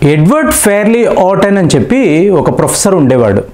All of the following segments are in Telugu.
ఎడ్వర్డ్ ఫేర్లీ ఓటెన్ అని చెప్పి ఒక ప్రొఫెసర్ ఉండేవాడు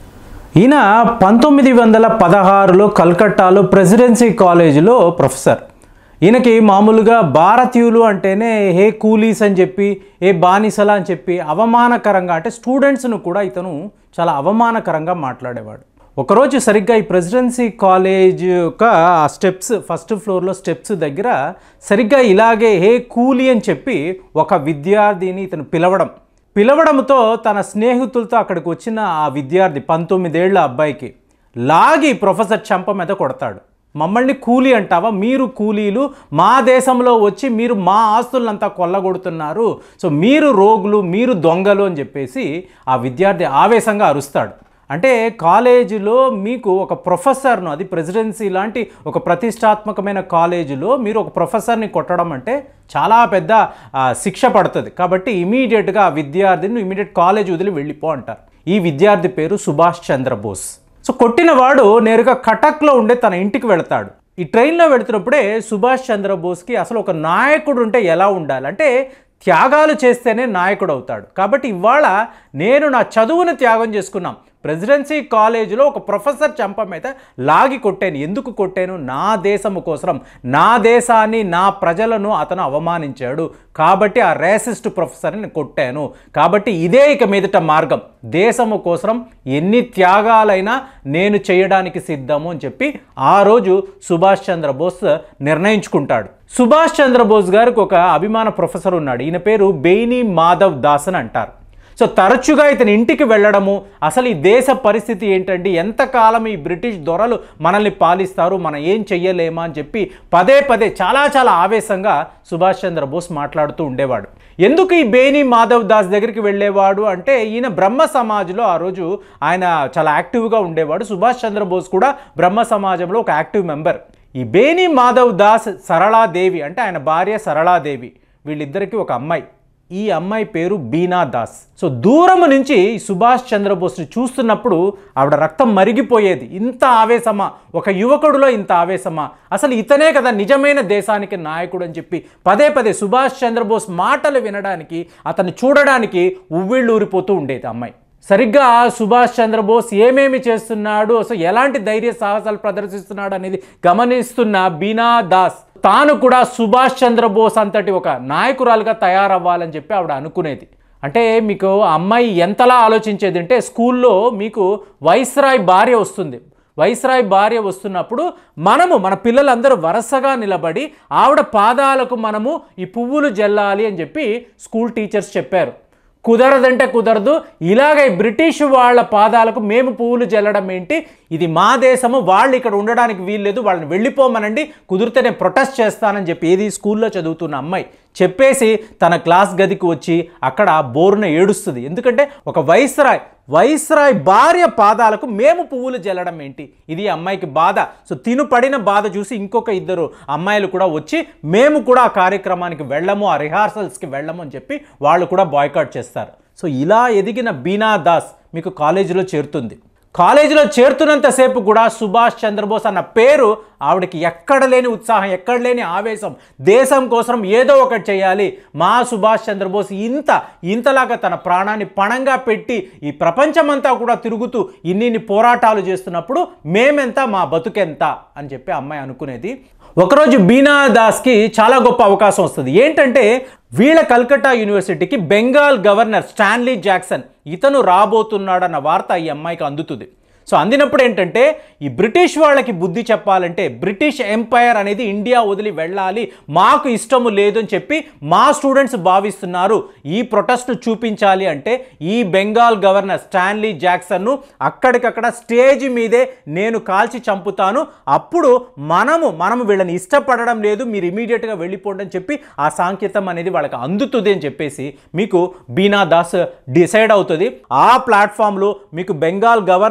ఈయన పంతొమ్మిది వందల పదహారులో కల్కట్టాలో ప్రెసిడెన్సీ కాలేజీలో ప్రొఫెసర్ ఈయనకి మామూలుగా భారతీయులు అంటేనే హే కూలీస్ అని చెప్పి ఏ బానిసల అని చెప్పి అవమానకరంగా అంటే స్టూడెంట్స్ను కూడా ఇతను చాలా అవమానకరంగా మాట్లాడేవాడు ఒకరోజు సరిగ్గా ఈ ప్రెసిడెన్సీ కాలేజ్ యొక్క ఆ స్టెప్స్ ఫస్ట్ ఫ్లోర్లో స్టెప్స్ దగ్గర సరిగ్గా ఇలాగే హే కూలీ అని చెప్పి ఒక విద్యార్థిని ఇతను పిలవడం పిలవడంతో తన స్నేహితులతో అక్కడికి వచ్చిన ఆ విద్యార్థి పంతొమ్మిదేళ్ల అబ్బాయికి లాగి ప్రొఫెసర్ చంప మీద కొడతాడు మమ్మల్ని కూలీ అంటావా మీరు కూలీలు మా దేశంలో వచ్చి మీరు మా ఆస్తులంతా కొల్లగొడుతున్నారు సో మీరు రోగులు మీరు దొంగలు అని చెప్పేసి ఆ విద్యార్థి ఆవేశంగా అరుస్తాడు అంటే కాలేజీలో మీకు ఒక ప్రొఫెసర్ను అది ప్రెసిడెన్సీ లాంటి ఒక ప్రతిష్టాత్మకమైన కాలేజీలో మీరు ఒక ప్రొఫెసర్ని కొట్టడం అంటే చాలా పెద్ద ఆ, శిక్ష పడుతుంది కాబట్టి ఇమీడియట్గా ఆ విద్యార్థిని ఇమీడియట్ కాలేజ్ వదిలి వెళ్ళిపో అంటారు ఈ విద్యార్థి పేరు సుభాష్ చంద్రబోస్ సో కొట్టిన వాడు నేరుగా కటక్లో ఉండే తన ఇంటికి వెళతాడు ఈ ట్రైన్లో వెళుతున్నప్పుడే సుభాష్ చంద్రబోస్కి అసలు ఒక నాయకుడు ఉంటే ఎలా ఉండాలి అంటే త్యాగాలు చేస్తేనే నాయకుడు అవుతాడు కాబట్టి ఇవాళ నేను నా చదువును త్యాగం చేసుకున్నాం ప్రెసిడెన్సీ కాలేజీలో ఒక ప్రొఫెసర్ చంప మీద లాగి కొట్టాను ఎందుకు కొట్టాను నా దేశము కోసం నా దేశాన్ని నా ప్రజలను అతను అవమానించాడు కాబట్టి ఆ రేసిస్ట్ ప్రొఫెసర్ని కొట్టాను కాబట్టి ఇదే ఇక మీదట మార్గం దేశము కోసం ఎన్ని త్యాగాలైనా నేను చేయడానికి సిద్ధము అని చెప్పి ఆ రోజు సుభాష్ చంద్రబోస్ నిర్ణయించుకుంటాడు సుభాష్ చంద్రబోస్ గారికి ఒక అభిమాన ప్రొఫెసర్ ఉన్నాడు ఈయన పేరు బెయినీ మాధవ్ దాస్ అని అంటారు సో తరచుగా ఇతని ఇంటికి వెళ్ళడము అసలు ఈ దేశ పరిస్థితి ఏంటండి ఎంతకాలం ఈ బ్రిటిష్ దొరలు మనల్ని పాలిస్తారు మనం ఏం చెయ్యలేమా అని చెప్పి పదే పదే చాలా చాలా ఆవేశంగా సుభాష్ చంద్రబోస్ మాట్లాడుతూ ఉండేవాడు ఎందుకు ఈ బేని మాధవ్ దాస్ దగ్గరికి వెళ్ళేవాడు అంటే ఈయన బ్రహ్మ సమాజ్లో ఆ రోజు ఆయన చాలా యాక్టివ్గా ఉండేవాడు సుభాష్ చంద్రబోస్ కూడా బ్రహ్మ సమాజంలో ఒక యాక్టివ్ మెంబర్ ఈ బేని మాధవ్ దాస్ సరళాదేవి అంటే ఆయన భార్య సరళాదేవి వీళ్ళిద్దరికీ ఒక అమ్మాయి ఈ అమ్మాయి పేరు బీనా దాస్ సో దూరం నుంచి ఈ సుభాష్ చంద్రబోస్ని చూస్తున్నప్పుడు ఆవిడ రక్తం మరిగిపోయేది ఇంత ఆవేశమా ఒక యువకుడిలో ఇంత ఆవేశమా అసలు ఇతనే కదా నిజమైన దేశానికి నాయకుడు అని చెప్పి పదే పదే సుభాష్ చంద్రబోస్ మాటలు వినడానికి అతన్ని చూడడానికి ఉవ్విళ్ళూరిపోతూ ఉండేది అమ్మాయి సరిగ్గా సుభాష్ చంద్రబోస్ ఏమేమి చేస్తున్నాడు అసలు ఎలాంటి ధైర్య సాహసాలు ప్రదర్శిస్తున్నాడు అనేది గమనిస్తున్న బీనా దాస్ తాను కూడా సుభాష్ చంద్రబోస్ అంతటి ఒక నాయకురాలుగా తయారవ్వాలని చెప్పి ఆవిడ అనుకునేది అంటే మీకు ఆ అమ్మాయి ఎంతలా ఆలోచించేది అంటే స్కూల్లో మీకు వైస్రాయ్ భార్య వస్తుంది వైస్రాయ్ భార్య వస్తున్నప్పుడు మనము మన పిల్లలందరూ వరుసగా నిలబడి ఆవిడ పాదాలకు మనము ఈ పువ్వులు జల్లాలి అని చెప్పి స్కూల్ టీచర్స్ చెప్పారు కుదరదంటే కుదరదు ఇలాగ ఈ బ్రిటిష్ వాళ్ళ పాదాలకు మేము పువ్వులు జల్లడం ఏంటి ఇది మా దేశము వాళ్ళు ఇక్కడ ఉండడానికి వీల్లేదు వాళ్ళని వెళ్ళిపోమనండి కుదిరితే నేను ప్రొటెస్ట్ చేస్తానని చెప్పి ఏది స్కూల్లో చదువుతున్న అమ్మాయి చెప్పేసి తన క్లాస్ గదికి వచ్చి అక్కడ బోరున ఏడుస్తుంది ఎందుకంటే ఒక వైస్రాయ్ వైస్రాయ్ భార్య పాదాలకు మేము పువ్వులు జల్లడం ఏంటి ఇది ఈ అమ్మాయికి బాధ సో తిను పడిన బాధ చూసి ఇంకొక ఇద్దరు అమ్మాయిలు కూడా వచ్చి మేము కూడా ఆ కార్యక్రమానికి వెళ్ళము ఆ రిహార్సల్స్కి వెళ్ళము అని చెప్పి వాళ్ళు కూడా బాయ్కాట్ చేస్తారు సో ఇలా ఎదిగిన బీనా దాస్ మీకు కాలేజీలో చేరుతుంది కాలేజీలో చేరుతున్నంతసేపు కూడా సుభాష్ చంద్రబోస్ అన్న పేరు ఆవిడకి ఎక్కడ లేని ఉత్సాహం ఎక్కడ లేని ఆవేశం దేశం కోసం ఏదో ఒకటి చేయాలి మా సుభాష్ చంద్రబోస్ ఇంత ఇంతలాగా తన ప్రాణాన్ని పణంగా పెట్టి ఈ ప్రపంచమంతా కూడా తిరుగుతూ ఇన్ని పోరాటాలు చేస్తున్నప్పుడు మేమెంత మా బతుకెంత అని చెప్పి అమ్మాయి అనుకునేది ఒకరోజు బీనా దాస్కి చాలా గొప్ప అవకాశం వస్తుంది ఏంటంటే వీళ్ళ కల్కట్టా యూనివర్సిటీకి బెంగాల్ గవర్నర్ స్టాన్లీ జాక్సన్ ఇతను రాబోతున్నాడన్న వార్త ఈ అమ్మాయికి అందుతుంది సో అందినప్పుడు ఏంటంటే ఈ బ్రిటిష్ వాళ్ళకి బుద్ధి చెప్పాలంటే బ్రిటిష్ ఎంపైర్ అనేది ఇండియా వదిలి వెళ్ళాలి మాకు ఇష్టము లేదు అని చెప్పి మా స్టూడెంట్స్ భావిస్తున్నారు ఈ ప్రొటెస్ట్ను చూపించాలి అంటే ఈ బెంగాల్ గవర్నర్ స్టాన్లీ జాక్సన్ను అక్కడికక్కడ స్టేజ్ మీదే నేను కాల్చి చంపుతాను అప్పుడు మనము మనము వీళ్ళని ఇష్టపడడం లేదు మీరు ఇమీడియట్గా వెళ్ళిపోండి అని చెప్పి ఆ సాంకేతం అనేది వాళ్ళకి అందుతుంది అని చెప్పేసి మీకు బీనా దాస్ డిసైడ్ అవుతుంది ఆ ప్లాట్ఫామ్లో మీకు బెంగాల్ గవర్నర్ అక్కడ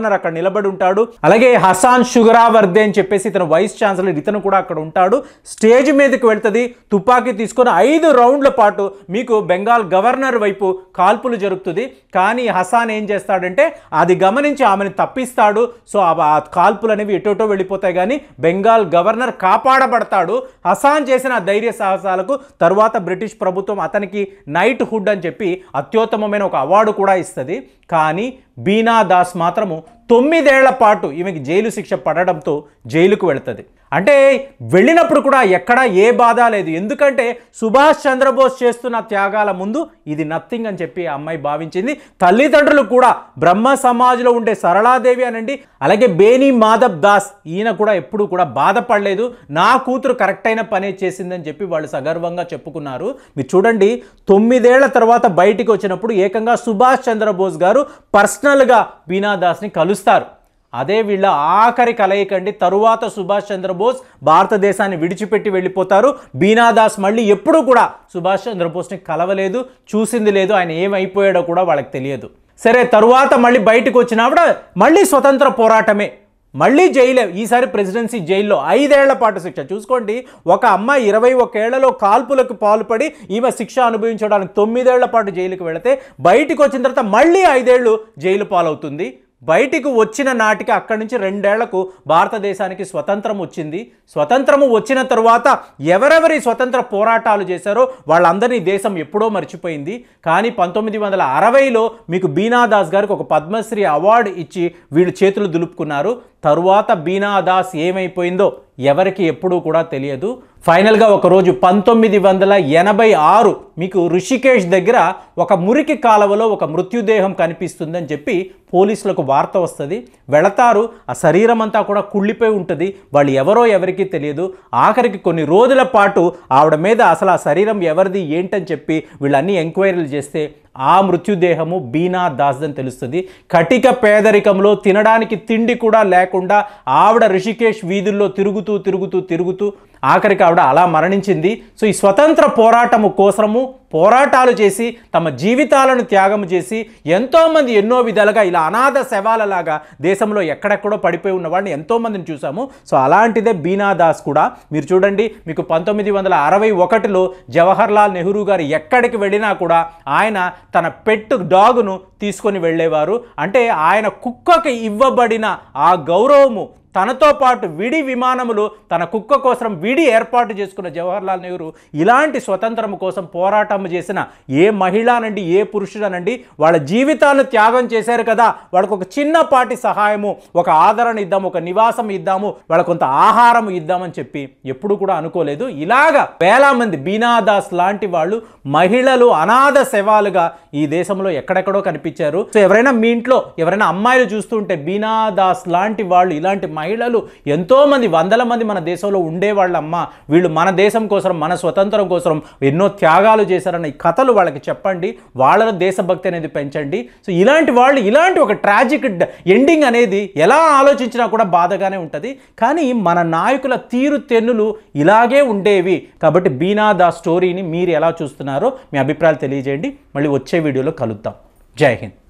నిలబడి ఉంటాడు అలాగే హసాన్ షుగరావర్దే అని చెప్పేసి ఇతను వైస్ ఛాన్సలర్ ఇతను కూడా అక్కడ ఉంటాడు స్టేజ్ మీదకి వెళ్తుంది తుపాకీ తీసుకొని ఐదు రౌండ్ల పాటు మీకు బెంగాల్ గవర్నర్ వైపు కాల్పులు జరుగుతుంది కానీ హసాన్ ఏం చేస్తాడంటే అది గమనించి ఆమెను తప్పిస్తాడు సో ఆ ఆ కాల్పులు అనేవి ఎటోటో వెళ్ళిపోతాయి కానీ బెంగాల్ గవర్నర్ కాపాడబడతాడు హసాన్ చేసిన ఆ ధైర్య సాహసాలకు తరువాత బ్రిటిష్ ప్రభుత్వం అతనికి నైట్ హుడ్ అని చెప్పి అత్యుత్తమమైన ఒక అవార్డు కూడా ఇస్తుంది కానీ బీనా దాస్ మాత్రము తొమ్మిదేళ్ల పాటు ఈమెకి జైలు శిక్ష పడడంతో జైలుకు వెళుతుంది అంటే వెళ్ళినప్పుడు కూడా ఎక్కడా ఏ బాధ లేదు ఎందుకంటే సుభాష్ చంద్రబోస్ చేస్తున్న త్యాగాల ముందు ఇది నథింగ్ అని చెప్పి ఆ అమ్మాయి భావించింది తల్లిదండ్రులు కూడా బ్రహ్మ సమాజ్లో ఉండే సరళాదేవి అనండి అలాగే బేనీ మాధవ్ దాస్ ఈయన కూడా ఎప్పుడు కూడా బాధపడలేదు నా కూతురు కరెక్ట్ అయిన పనే చేసిందని చెప్పి వాళ్ళు సగర్వంగా చెప్పుకున్నారు మీరు చూడండి తొమ్మిదేళ్ల తర్వాత బయటికి వచ్చినప్పుడు ఏకంగా సుభాష్ చంద్రబోస్ గారు పర్సనల్గా బీనా దాస్ని కలుస్తారు అదే వీళ్ళ ఆఖరి కలయికండి తరువాత సుభాష్ చంద్రబోస్ భారతదేశాన్ని విడిచిపెట్టి వెళ్ళిపోతారు బీనాదాస్ మళ్ళీ ఎప్పుడూ కూడా సుభాష్ చంద్రబోస్ని కలవలేదు చూసింది లేదు ఆయన ఏమైపోయాడో కూడా వాళ్ళకి తెలియదు సరే తరువాత మళ్ళీ బయటకు వచ్చినప్పుడు మళ్ళీ స్వతంత్ర పోరాటమే మళ్ళీ జైలే ఈసారి ప్రెసిడెన్సీ జైల్లో ఐదేళ్ల పాటు శిక్ష చూసుకోండి ఒక అమ్మాయి ఇరవై ఒకేళ్లలో కాల్పులకు పాల్పడి ఈమె శిక్ష అనుభవించడానికి తొమ్మిదేళ్ల పాటు జైలుకు వెళితే బయటికి వచ్చిన తర్వాత మళ్ళీ ఐదేళ్లు జైలు పాలవుతుంది బయటికి వచ్చిన నాటికి అక్కడి నుంచి రెండేళ్లకు భారతదేశానికి స్వతంత్రం వచ్చింది స్వతంత్రము వచ్చిన తరువాత ఎవరెవరి స్వతంత్ర పోరాటాలు చేశారో వాళ్ళందరినీ దేశం ఎప్పుడో మర్చిపోయింది కానీ పంతొమ్మిది వందల అరవైలో మీకు బీనాదాస్ గారికి ఒక పద్మశ్రీ అవార్డు ఇచ్చి వీళ్ళు చేతులు దులుపుకున్నారు తరువాత బీనాదాస్ ఏమైపోయిందో ఎవరికి ఎప్పుడూ కూడా తెలియదు ఫైనల్గా ఒకరోజు పంతొమ్మిది వందల ఎనభై ఆరు మీకు ఋషికేష్ దగ్గర ఒక మురికి కాలవలో ఒక మృత్యుదేహం కనిపిస్తుందని చెప్పి పోలీసులకు వార్త వస్తుంది వెళతారు ఆ శరీరం అంతా కూడా కుళ్ళిపోయి ఉంటుంది వాళ్ళు ఎవరో ఎవరికీ తెలియదు ఆఖరికి కొన్ని రోజుల పాటు ఆవిడ మీద అసలు ఆ శరీరం ఎవరిది ఏంటని చెప్పి వీళ్ళన్నీ ఎంక్వైరీలు చేస్తే ఆ మృత్యుదేహము బీనా దాస్ అని తెలుస్తుంది కటిక పేదరికంలో తినడానికి తిండి కూడా లేకుండా ఆవిడ ఋషికేష్ వీధుల్లో తిరుగుతూ తిరుగుతూ తిరుగుతూ ఆఖరికి ఆవిడ అలా మరణించింది సో ఈ స్వతంత్ర పోరాటము కోసము పోరాటాలు చేసి తమ జీవితాలను త్యాగం చేసి ఎంతోమంది ఎన్నో విధాలుగా ఇలా అనాథ శవాలలాగా దేశంలో ఎక్కడెక్కడో పడిపోయి ఉన్న వాళ్ళని ఎంతోమందిని చూసాము సో అలాంటిదే బీనా దాస్ కూడా మీరు చూడండి మీకు పంతొమ్మిది వందల అరవై ఒకటిలో జవహర్లాల్ నెహ్రూ గారు ఎక్కడికి వెళ్ళినా కూడా ఆయన తన పెట్ డాగును తీసుకొని వెళ్ళేవారు అంటే ఆయన కుక్కకి ఇవ్వబడిన ఆ గౌరవము తనతో పాటు విడి విమానములు తన కుక్క కోసం విడి ఏర్పాటు చేసుకున్న జవహర్లాల్ నెహ్రూ ఇలాంటి స్వతంత్రం కోసం పోరాటం చేసిన ఏ మహిళానండి ఏ పురుషుడనండి వాళ్ళ జీవితాలను త్యాగం చేశారు కదా వాళ్ళకు ఒక చిన్నపాటి సహాయము ఒక ఆదరణ ఇద్దాము ఒక నివాసం ఇద్దాము వాళ్ళకు కొంత ఆహారం ఇద్దామని చెప్పి ఎప్పుడు కూడా అనుకోలేదు ఇలాగా వేల మంది బీనాదాస్ లాంటి వాళ్ళు మహిళలు అనాథ శవాలుగా ఈ దేశంలో ఎక్కడెక్కడో కనిపించారు సో ఎవరైనా మీ ఇంట్లో ఎవరైనా అమ్మాయిలు చూస్తుంటే బీనాదాస్ లాంటి వాళ్ళు ఇలాంటి మహిళలు ఎంతో మంది వందల మంది మన దేశంలో ఉండేవాళ్ళమ్మ వీళ్ళు మన దేశం కోసం మన స్వతంత్రం కోసం ఎన్నో త్యాగాలు చేశారన్న ఈ కథలు వాళ్ళకి చెప్పండి వాళ్ళలో దేశభక్తి అనేది పెంచండి సో ఇలాంటి వాళ్ళు ఇలాంటి ఒక ట్రాజిక్ ఎండింగ్ అనేది ఎలా ఆలోచించినా కూడా బాధగానే ఉంటుంది కానీ మన నాయకుల తీరు తెన్నులు ఇలాగే ఉండేవి కాబట్టి బీనాదా స్టోరీని మీరు ఎలా చూస్తున్నారో మీ అభిప్రాయాలు తెలియజేయండి మళ్ళీ వచ్చే వీడియోలో కలుద్దాం జై హింద్